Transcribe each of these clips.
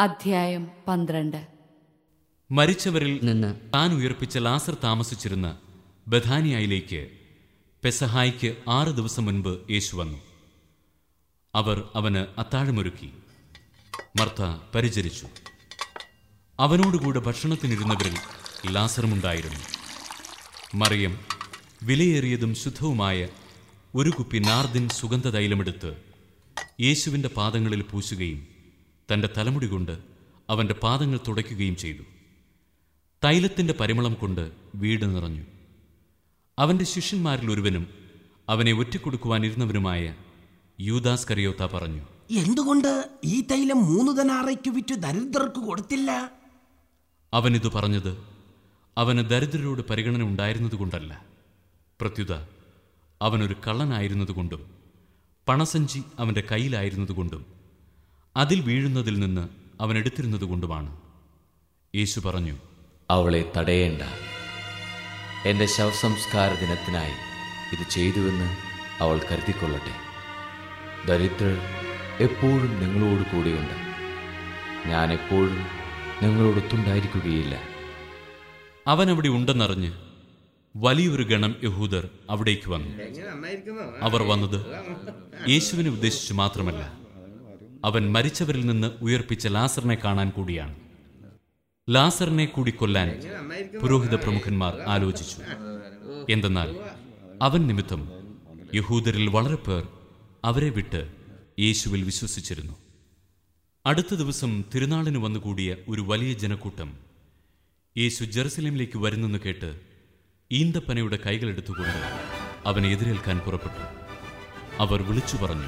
അധ്യായം പന്ത്രണ്ട് മരിച്ചവരിൽ നിന്ന് താൻ ഉയർപ്പിച്ച ലാസർ താമസിച്ചിരുന്ന ബഥാനിയയിലേക്ക് പെസഹായിക്ക് ആറ് ദിവസം മുൻപ് യേശു വന്നു അവർ അവന് അത്താഴമൊരുക്കി മർത്ത പരിചരിച്ചു അവനോടുകൂടെ ഭക്ഷണത്തിനിരുന്നവരിൽ ലാസറുമുണ്ടായിരുന്നു മറിയം വിലയേറിയതും ശുദ്ധവുമായ ഒരു കുപ്പി നാർദിൻ സുഗന്ധതൈലമെടുത്ത് യേശുവിൻ്റെ പാദങ്ങളിൽ പൂശുകയും തൻ്റെ തലമുടി കൊണ്ട് അവൻ്റെ പാദങ്ങൾ തുടയ്ക്കുകയും ചെയ്തു തൈലത്തിൻ്റെ പരിമളം കൊണ്ട് വീട് നിറഞ്ഞു അവൻ്റെ ശിഷ്യന്മാരിൽ ഒരുവനും അവനെ ഒറ്റിക്കൊടുക്കുവാനിരുന്നവനുമായ യൂദാസ് കറിയോത്ത പറഞ്ഞു എന്തുകൊണ്ട് ഈ തൈലം മൂന്ന് ധനാറയ്ക്ക് വിറ്റ് ദരിദ്രർക്ക് കൊടുത്തില്ല അവനിത് പറഞ്ഞത് അവന് ദരിദ്രരോട് പരിഗണന ഉണ്ടായിരുന്നതുകൊണ്ടല്ല പ്രത്യുത അവനൊരു കള്ളനായിരുന്നതുകൊണ്ടും പണസഞ്ചി അവൻ്റെ കയ്യിലായിരുന്നതുകൊണ്ടും അതിൽ വീഴുന്നതിൽ നിന്ന് അവൻ എടുത്തിരുന്നതുകൊണ്ടുമാണ് യേശു പറഞ്ഞു അവളെ തടയേണ്ട എൻ്റെ ശവസംസ്കാര ദിനത്തിനായി ഇത് ചെയ്തുവെന്ന് അവൾ കരുതിക്കൊള്ളട്ടെ ദരിദ്രർ എപ്പോഴും നിങ്ങളോട് കൂടെയുണ്ട് ഞാൻ എപ്പോഴും നിങ്ങളോടൊത്തുണ്ടായിരിക്കുകയില്ല അവൻ അവിടെ ഉണ്ടെന്നറിഞ്ഞ് വലിയൊരു ഗണം യഹൂദർ അവിടേക്ക് വന്നു അവർ വന്നത് യേശുവിനെ ഉദ്ദേശിച്ചു മാത്രമല്ല അവൻ മരിച്ചവരിൽ നിന്ന് ഉയർപ്പിച്ച ലാസറിനെ കാണാൻ കൂടിയാണ് ലാസറിനെ കൂടി കൊല്ലാൻ പുരോഹിത പ്രമുഖന്മാർ ആലോചിച്ചു എന്തെന്നാൽ അവൻ നിമിത്തം യഹൂദരിൽ വളരെ പേർ അവരെ വിട്ട് യേശുവിൽ വിശ്വസിച്ചിരുന്നു അടുത്ത ദിവസം തിരുനാളിന് വന്നുകൂടിയ ഒരു വലിയ ജനക്കൂട്ടം യേശു ജെറുസലേമിലേക്ക് വരുന്നെന്ന് കേട്ട് ഈന്തപ്പനയുടെ കൈകളെടുത്തുകൊണ്ട് അവനെ എതിരേൽക്കാൻ പുറപ്പെട്ടു അവർ വിളിച്ചു പറഞ്ഞു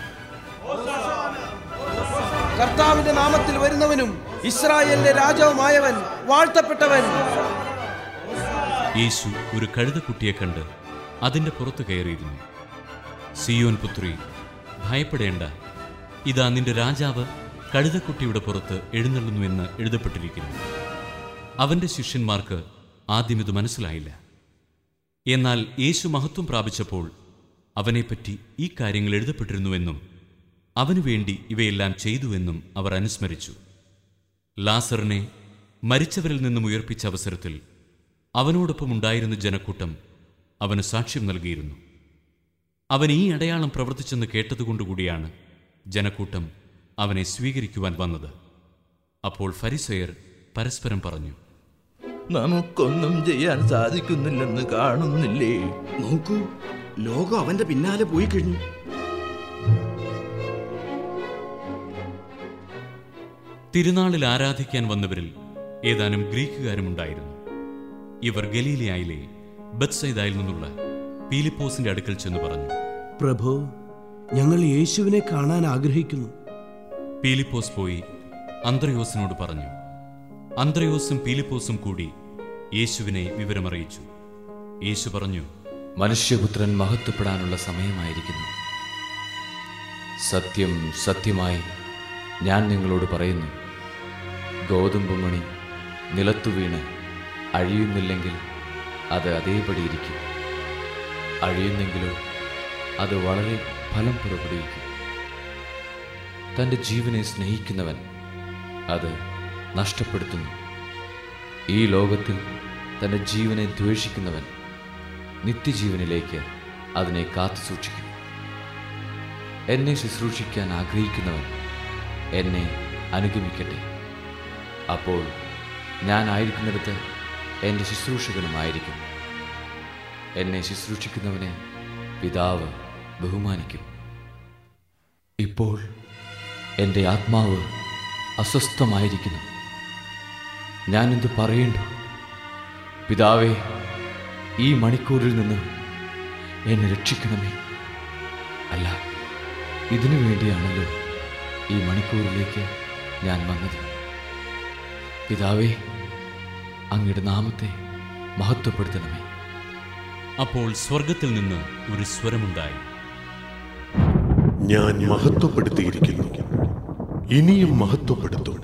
കർത്താവിന്റെ നാമത്തിൽ വരുന്നവനും ഇസ്രായേലിന്റെ രാജാവുമായവൻ വാഴ്ത്തപ്പെട്ടവൻ യേശു ഒരു കഴുതക്കുട്ടിയെ കണ്ട് അതിന്റെ പുറത്ത് കയറിയിരുന്നു സിയോൻ പുത്രി ഭയപ്പെടേണ്ട ഇതാ നിന്റെ രാജാവ് കഴുതക്കുട്ടിയുടെ പുറത്ത് എഴുന്നള്ളുന്നു എന്ന് എഴുതപ്പെട്ടിരിക്കുന്നു അവന്റെ ശിഷ്യന്മാർക്ക് ആദ്യം ഇത് മനസ്സിലായില്ല എന്നാൽ യേശു മഹത്വം പ്രാപിച്ചപ്പോൾ അവനെപ്പറ്റി ഈ കാര്യങ്ങൾ എഴുതപ്പെട്ടിരുന്നുവെന്നും അവനു വേണ്ടി ഇവയെല്ലാം ചെയ്തുവെന്നും അവർ അനുസ്മരിച്ചു ലാസറിനെ മരിച്ചവരിൽ നിന്നും ഉയർപ്പിച്ച അവസരത്തിൽ അവനോടൊപ്പം ഉണ്ടായിരുന്ന ജനക്കൂട്ടം അവന് സാക്ഷ്യം നൽകിയിരുന്നു അവൻ ഈ അടയാളം പ്രവർത്തിച്ചെന്ന് കേട്ടതുകൊണ്ടുകൂടിയാണ് ജനക്കൂട്ടം അവനെ സ്വീകരിക്കുവാൻ വന്നത് അപ്പോൾ ഫരിസയർ പരസ്പരം പറഞ്ഞു നമുക്കൊന്നും ചെയ്യാൻ സാധിക്കുന്നില്ലെന്ന് കാണുന്നില്ലേ നോക്കൂ ലോകം അവന്റെ പിന്നാലെ പോയി കഴിഞ്ഞു തിരുനാളിൽ ആരാധിക്കാൻ വന്നവരിൽ ഏതാനും ഗ്രീക്കുകാരുമുണ്ടായിരുന്നു ഇവർ ഗലീലയായിലെ ബത്സൈദായിൽ നിന്നുള്ള പീലിപ്പോസിന്റെ അടുക്കൽ ചെന്ന് പറഞ്ഞു പ്രഭു ഞങ്ങൾ യേശുവിനെ കാണാൻ ആഗ്രഹിക്കുന്നു പീലിപ്പോസ് പോയി അന്ത്രയോസിനോട് പറഞ്ഞു അന്ത്രയോസും പീലിപ്പോസും കൂടി യേശുവിനെ വിവരമറിയിച്ചു യേശു പറഞ്ഞു മനുഷ്യപുത്രൻ മഹത്വപ്പെടാനുള്ള സമയമായിരിക്കുന്നു സത്യം സത്യമായി ഞാൻ നിങ്ങളോട് പറയുന്നു ഗോതമ്പ് മണി നിലത്തു വീണ് അഴിയുന്നില്ലെങ്കിൽ അത് അതേപടിയിരിക്കും അഴിയുന്നെങ്കിലോ അത് വളരെ ഫലം പുറപ്പെടുവിക്കും തൻ്റെ ജീവനെ സ്നേഹിക്കുന്നവൻ അത് നഷ്ടപ്പെടുത്തുന്നു ഈ ലോകത്തിൽ തൻ്റെ ജീവനെ ദ്വേഷിക്കുന്നവൻ നിത്യജീവനിലേക്ക് അതിനെ കാത്തു സൂക്ഷിക്കും എന്നെ ശുശ്രൂഷിക്കാൻ ആഗ്രഹിക്കുന്നവൻ എന്നെ അനുഗമിക്കട്ടെ അപ്പോൾ ഞാൻ ആയിരിക്കുന്നിടത്ത് എൻ്റെ ശുശ്രൂഷകനുമായിരിക്കും എന്നെ ശുശ്രൂഷിക്കുന്നവനെ പിതാവ് ബഹുമാനിക്കും ഇപ്പോൾ എൻ്റെ ആത്മാവ് അസ്വസ്ഥമായിരിക്കുന്നു ഞാനെന്ത് പറയേണ്ടു പിതാവേ ഈ മണിക്കൂറിൽ നിന്ന് എന്നെ രക്ഷിക്കണമേ അല്ല ഇതിനു വേണ്ടിയാണല്ലോ ഈ മണിക്കൂറിലേക്ക് ഞാൻ വന്നത് പിതാവേ അങ്ങയുടെ നാമത്തെ മഹത്വപ്പെടുത്തണമേ അപ്പോൾ സ്വർഗത്തിൽ നിന്ന് ഒരു സ്വരമുണ്ടായി ഞാൻ മഹത്വപ്പെടുത്തിയിരിക്കുന്നു ഇനിയും മഹത്വപ്പെടുത്തും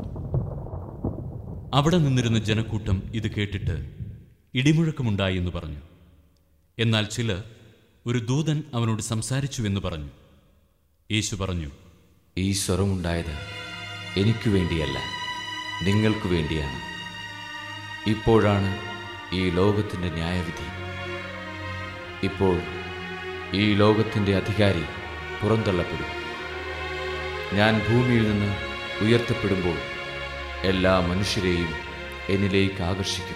അവിടെ നിന്നിരുന്ന ജനക്കൂട്ടം ഇത് കേട്ടിട്ട് ഇടിമുഴക്കമുണ്ടായി എന്ന് പറഞ്ഞു എന്നാൽ ചിലർ ഒരു ദൂതൻ അവനോട് സംസാരിച്ചു എന്ന് പറഞ്ഞു യേശു പറഞ്ഞു ഈ സ്വരമുണ്ടായത് എനിക്കു വേണ്ടിയല്ല നിങ്ങൾക്ക് വേണ്ടിയാണ് ഇപ്പോഴാണ് ഈ ലോകത്തിൻ്റെ ന്യായവിധി ഇപ്പോൾ ഈ ലോകത്തിൻ്റെ അധികാരി പുറന്തള്ളപ്പെടും ഞാൻ ഭൂമിയിൽ നിന്ന് ഉയർത്തപ്പെടുമ്പോൾ എല്ലാ മനുഷ്യരെയും എന്നിലേക്ക് ആകർഷിക്കും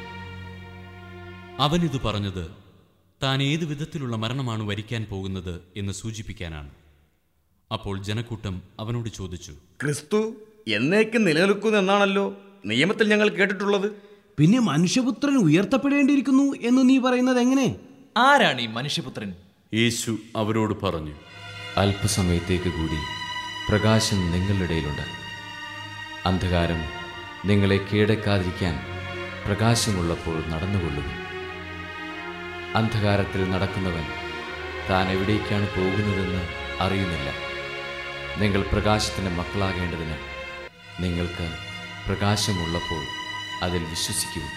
അവനിത് പറഞ്ഞത് താൻ ഏതു വിധത്തിലുള്ള മരണമാണ് വരിക്കാൻ പോകുന്നത് എന്ന് സൂചിപ്പിക്കാനാണ് അപ്പോൾ ജനക്കൂട്ടം അവനോട് ചോദിച്ചു ക്രിസ്തു എന്നേക്ക് നിലനിൽക്കുന്നെന്നാണല്ലോ നിയമത്തിൽ ഞങ്ങൾ കേട്ടിട്ടുള്ളത് പിന്നെ മനുഷ്യപുത്രൻ ഉയർത്തപ്പെടേണ്ടിയിരിക്കുന്നു എന്ന് നീ പറയുന്നത് എങ്ങനെ ആരാണ് ഈ മനുഷ്യപുത്രൻ യേശു അവരോട് പറഞ്ഞു അല്പസമയത്തേക്ക് കൂടി പ്രകാശം നിങ്ങളുടെ ഇടയിലുണ്ട് അന്ധകാരം നിങ്ങളെ കീഴടക്കാതിരിക്കാൻ പ്രകാശമുള്ളപ്പോൾ നടന്നുകൊള്ളുവിൻ അന്ധകാരത്തിൽ നടക്കുന്നവൻ താൻ എവിടേക്കാണ് പോകുന്നതെന്ന് അറിയുന്നില്ല നിങ്ങൾ പ്രകാശത്തിൻ്റെ മക്കളാകേണ്ടതിന് നിങ്ങൾക്ക് പ്രകാശമുള്ളപ്പോൾ അതിൽ വിശ്വസിക്കുവിൻ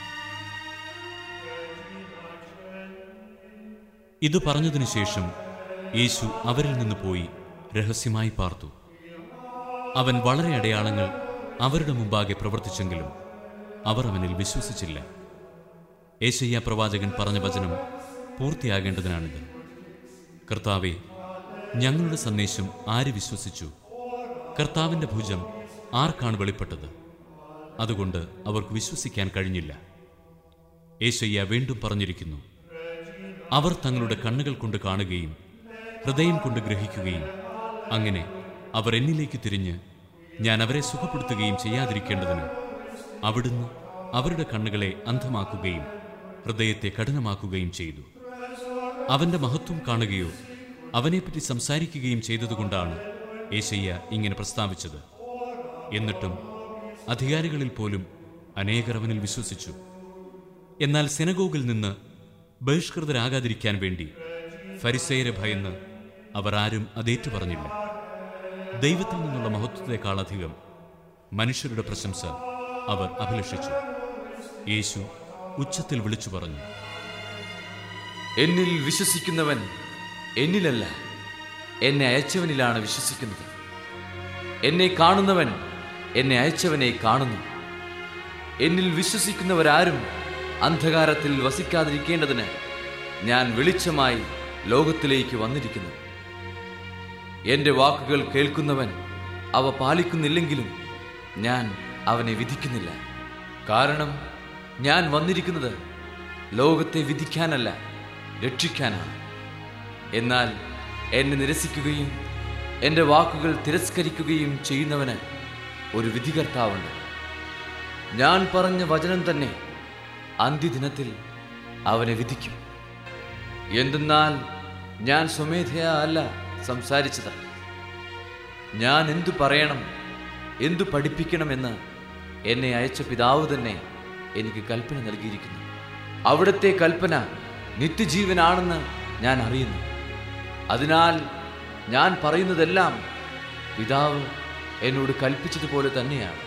ഇത് പറഞ്ഞതിനു ശേഷം യേശു അവരിൽ നിന്ന് പോയി രഹസ്യമായി പാർത്തു അവൻ വളരെ അടയാളങ്ങൾ അവരുടെ മുമ്പാകെ പ്രവർത്തിച്ചെങ്കിലും അവർ അവനിൽ വിശ്വസിച്ചില്ല ഏശയ്യ പ്രവാചകൻ പറഞ്ഞ വചനം പൂർത്തിയാകേണ്ടതിനാണിത് കർത്താവെ ഞങ്ങളുടെ സന്ദേശം ആര് വിശ്വസിച്ചു കർത്താവിൻ്റെ ഭുജം ആർക്കാണ് വെളിപ്പെട്ടത് അതുകൊണ്ട് അവർക്ക് വിശ്വസിക്കാൻ കഴിഞ്ഞില്ല ഏശയ്യ വീണ്ടും പറഞ്ഞിരിക്കുന്നു അവർ തങ്ങളുടെ കണ്ണുകൾ കൊണ്ട് കാണുകയും ഹൃദയം കൊണ്ട് ഗ്രഹിക്കുകയും അങ്ങനെ അവർ എന്നിലേക്ക് തിരിഞ്ഞ് ഞാൻ അവരെ സുഖപ്പെടുത്തുകയും ചെയ്യാതിരിക്കേണ്ടതിന് അവിടുന്ന് അവരുടെ കണ്ണുകളെ അന്ധമാക്കുകയും ഹൃദയത്തെ കഠിനമാക്കുകയും ചെയ്തു അവന്റെ മഹത്വം കാണുകയോ അവനെപ്പറ്റി സംസാരിക്കുകയും ചെയ്തതുകൊണ്ടാണ് ഏശയ്യ ഇങ്ങനെ പ്രസ്താവിച്ചത് എന്നിട്ടും അധികാരികളിൽ പോലും അനേകർ അവനിൽ വിശ്വസിച്ചു എന്നാൽ സെനഗോഗിൽ നിന്ന് ബഹിഷ്കൃതരാകാതിരിക്കാൻ വേണ്ടി ഫരിസേയരെ ഭയന്ന് അവർ ആരും അതേറ്റു പറഞ്ഞില്ല ദൈവത്തിൽ നിന്നുള്ള മഹത്വത്തെക്കാളധികം മനുഷ്യരുടെ പ്രശംസ അവർ അഭിലഷിച്ചു യേശു ഉച്ചത്തിൽ വിളിച്ചു പറഞ്ഞു എന്നിൽ വിശ്വസിക്കുന്നവൻ എന്നിലല്ല എന്നെ അയച്ചവനിലാണ് വിശ്വസിക്കുന്നത് എന്നെ കാണുന്നവൻ എന്നെ അയച്ചവനെ കാണുന്നു എന്നിൽ വിശ്വസിക്കുന്നവരാരും അന്ധകാരത്തിൽ വസിക്കാതിരിക്കേണ്ടതിന് ഞാൻ വെളിച്ചമായി ലോകത്തിലേക്ക് വന്നിരിക്കുന്നു എൻ്റെ വാക്കുകൾ കേൾക്കുന്നവൻ അവ പാലിക്കുന്നില്ലെങ്കിലും ഞാൻ അവനെ വിധിക്കുന്നില്ല കാരണം ഞാൻ വന്നിരിക്കുന്നത് ലോകത്തെ വിധിക്കാനല്ല രക്ഷിക്കാനാണ് എന്നാൽ എന്നെ നിരസിക്കുകയും എൻ്റെ വാക്കുകൾ തിരസ്കരിക്കുകയും ചെയ്യുന്നവന് ഒരു വിധികർത്താവുണ്ട് ഞാൻ പറഞ്ഞ വചനം തന്നെ അന്ത്യദിനത്തിൽ അവനെ വിധിക്കും എന്തെന്നാൽ ഞാൻ സ്വമേധയാ അല്ല സംസാരിച്ചത് ഞാൻ എന്തു പറയണം എന്തു പഠിപ്പിക്കണമെന്ന് എന്നെ അയച്ച പിതാവ് തന്നെ എനിക്ക് കൽപ്പന നൽകിയിരിക്കുന്നു അവിടുത്തെ കൽപ്പന നിത്യജീവനാണെന്ന് ഞാൻ അറിയുന്നു അതിനാൽ ഞാൻ പറയുന്നതെല്ലാം പിതാവ് എന്നോട് കൽപ്പിച്ചതുപോലെ തന്നെയാണ്